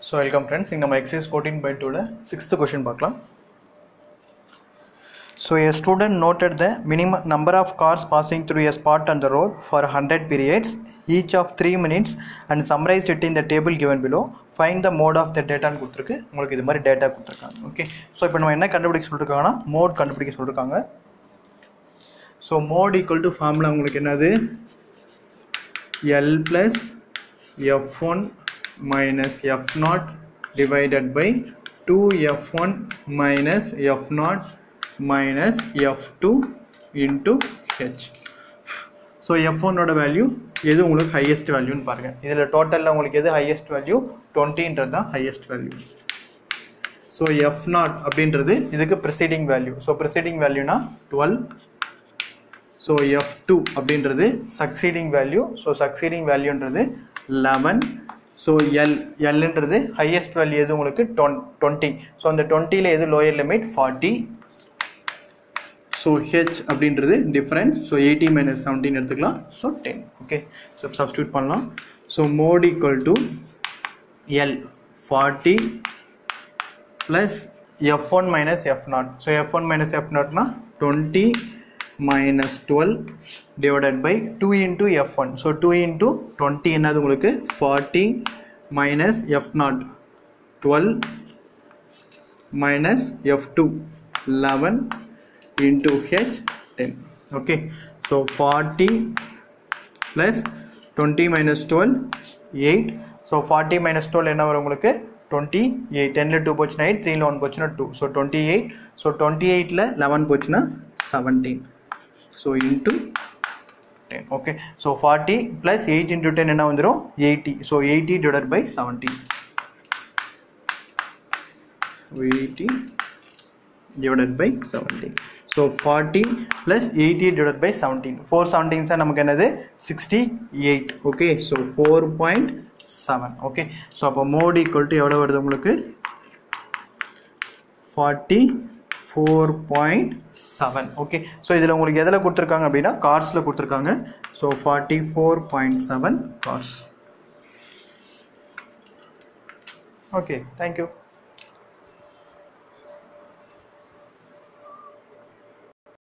so welcome friends இங்கே நம்ம exercise fourteen by டூவில் சிக்ஸ்த்து கொஷின் பார்க்கலாம் so a student noted the minimum number of cars passing through a spot on the road for 100 periods each of 3 minutes and summarized it in the table given below find the mode of the data ன்னு கொடுத்துருக்கு உங்களுக்கு இது மாதிரி data கொடுத்துருக்காங்க okay so இப்போ நம்ம என்ன கண்டுபிடிக்க சொல்லிருக்காங்கன்னா மோட் கண்டுபிடிக்க சொல்லிருக்காங்க so mode equal to formula உங்களுக்கு என்னது L plus F one minus F nought divided by two F one minus F nought minus F two into H so F ஒன்னோட வேல்யூ எது உங்களுக்கு ஹையஸ்ட் வேல்யூன்னு பாருங்கள் இதில் டோட்டலில் உங்களுக்கு எது ஹையஸ்ட் வேல்யூ டுவெண்ட்டின்றது தான் highest value so F nought அப்படின்றது இதுக்கு ப்ரிசீடிங் வேல்யூ ஸோ ப்ரிசீடிங் வேல்யூனா டுவெல் ஸோ எஃப் டூ அப்படின்றது சக்சீடிங் வேல்யூ ஸோ சக்சீடிங் வேல்யூன்றது லெவன் ஸோ எல் எல்ன்றது ஹையஸ்ட் வேல்யூ எது உங்களுக்கு டொன் டுவெண்ட்டி ஸோ அந்த டுவெண்ட்டியில் எது lower limit forty so H அப்படின்றது different so eighty minus seventeen எடுத்துக்கலாம் ஸோ டென் ஓகே ஸோ சப்ஸ்டியூட் பண்ணலாம் so mode equal to L forty plus F one minus F not so F one minus F நாட்னா twenty minus twelve divided by two into F one so two into twenty என்னது உங்களுக்கு forty minus F nought twelve minus F two eleven into h 10 okay so 40 plus 20 minus 12 8 so 40 minus 12 என்ன வரும் உங்களுக்கு 28 10ல 2 போச்சுனா 8 3ல 1 போச்சுனா 2 so 28 so 28ல 11 போச்சுனா 17 so into 10 okay so 40 plus 8 into 10 என்ன வந்துரும் 80 so 80 divided by 17 80 divided by 17 so forty plus eighty divide by seventeen four seventeen sir நமக்கு என்னது sixty eight okay so four point seven okay so அப்போ mode equal to எவ்வளோ வருது உங்களுக்கு forty four point seven okay so இதில் உங்களுக்கு எதில் கொடுத்துருக்காங்க அப்படின்னா கார்ஸில் கொடுத்துருக்காங்க so forty four point seven cars okay thank you